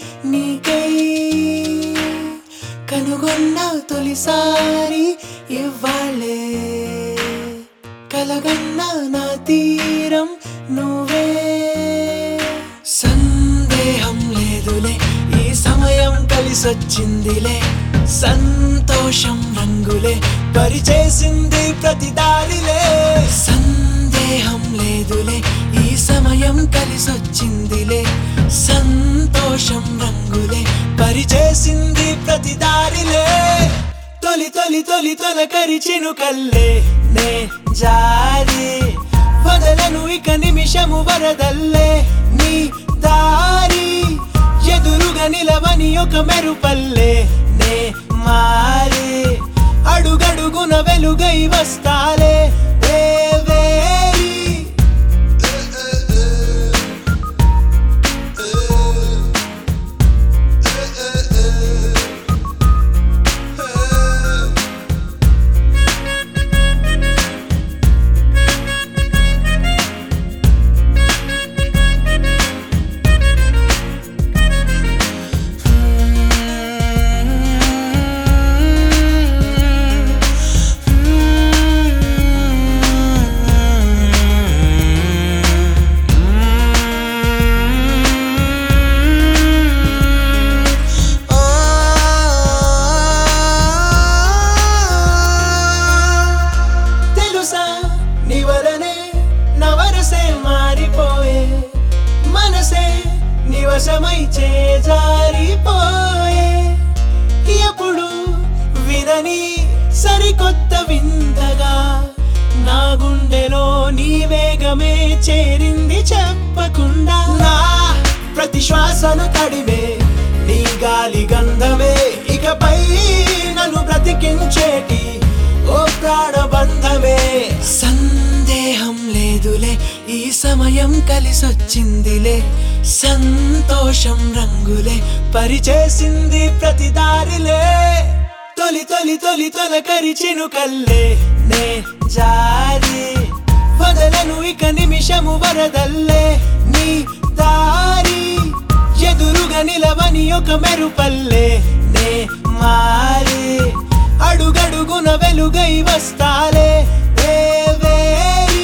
నీకై కనుగొన్న తొలిసారి ఇవ్వాలే కలగన్న నా తీరం నువ్వే సందేహం లేదులే ఈ సమయం కలిసొచ్చిందిలే సంతోషం రంగులే పరిచేసింది ప్రతి దారిలే సందేహం లేదులే ఈ సమయం కలిసొచ్చిందిలే సంతోషం రంగులే పరిచేసింది ప్రతి దారిలే తొలి తొలి తొలి తొలకరి చినుకల్లే నే జారి వదలను ఇక నిమిషము వరదల్లే నీ దారి ఎదురుగా నిలవని ఒక మెరుపల్లే నే మారి అడుగడుగున వెలుగై వస్తాలే దేవేరి తెలుసా నీ వలనే నవరసే మారిపోయే మనసే నివశమై చేజారిపోయే ఎప్పుడు వినని సరికొత్త వింతగా నా గుండెలో నీ వేగమే చేరింది చెప్పకుండా నా ప్రతి శ్వాసను తడివే నీ గాలి గంధమే ఇకపై నన్ను బ్రతికించేటి ఓ ప్రాణబంధమే సందేహం లేదులే ఈ సమయం కలిసొచ్చిందిలే సంతోషం రంగులే పరిచేసింది ప్రతి దారిలే తొలి తొలి తొలి తొలకరి చినుకల్లే నే జారి వదలను ఇక నిమిషము వరదల్లే నీ దారి ఎదురుగా నిలవని ఒక మెరుపల్లే నే మారి అడుగడుగున వెలుగై వస్తాలే దేవేరి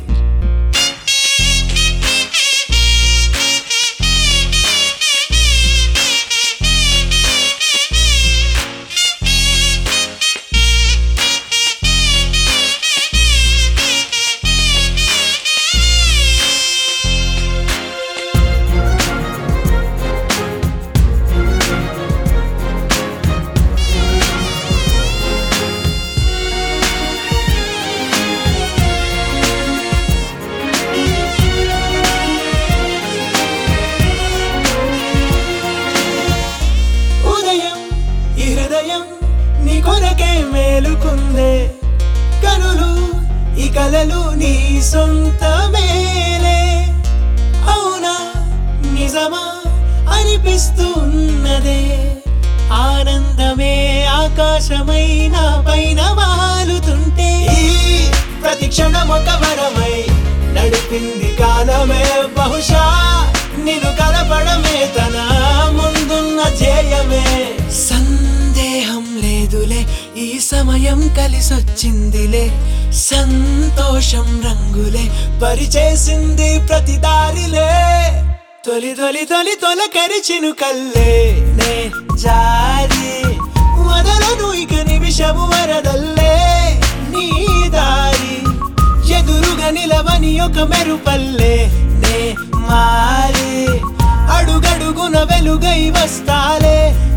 ఉదయం ఈ హృదయం నీ కొరకే మేలుకుందే కనులు ఈ కలలు నీ సొంతమేలే అవునా నిజమా అనిపిస్తున్నదే ఆనందమే ఆకాశమైన పైన వాలుతుంటే ఈ ప్రతి క్షణం ఒక వరమై నడిపింది కాలమే బహుశా నిన్ను కలపడమే తన ముందున్న ధ్యేయమే సందేహం లేదులే ఈ సమయం కలిసొచ్చిందిలే సంతోషం రంగులే పరిచేసింది ప్రతి దారిలే తొలి తొలి తొలి తొలకరి చినుకల్లే నే జారి వదలను ఇక నిమిషము వరదల్లే నీ దారి ఎదురుగా నిలవని ఒక మెరుపల్లే నే మారి అడుగడుగున వెలుగై వస్తాలే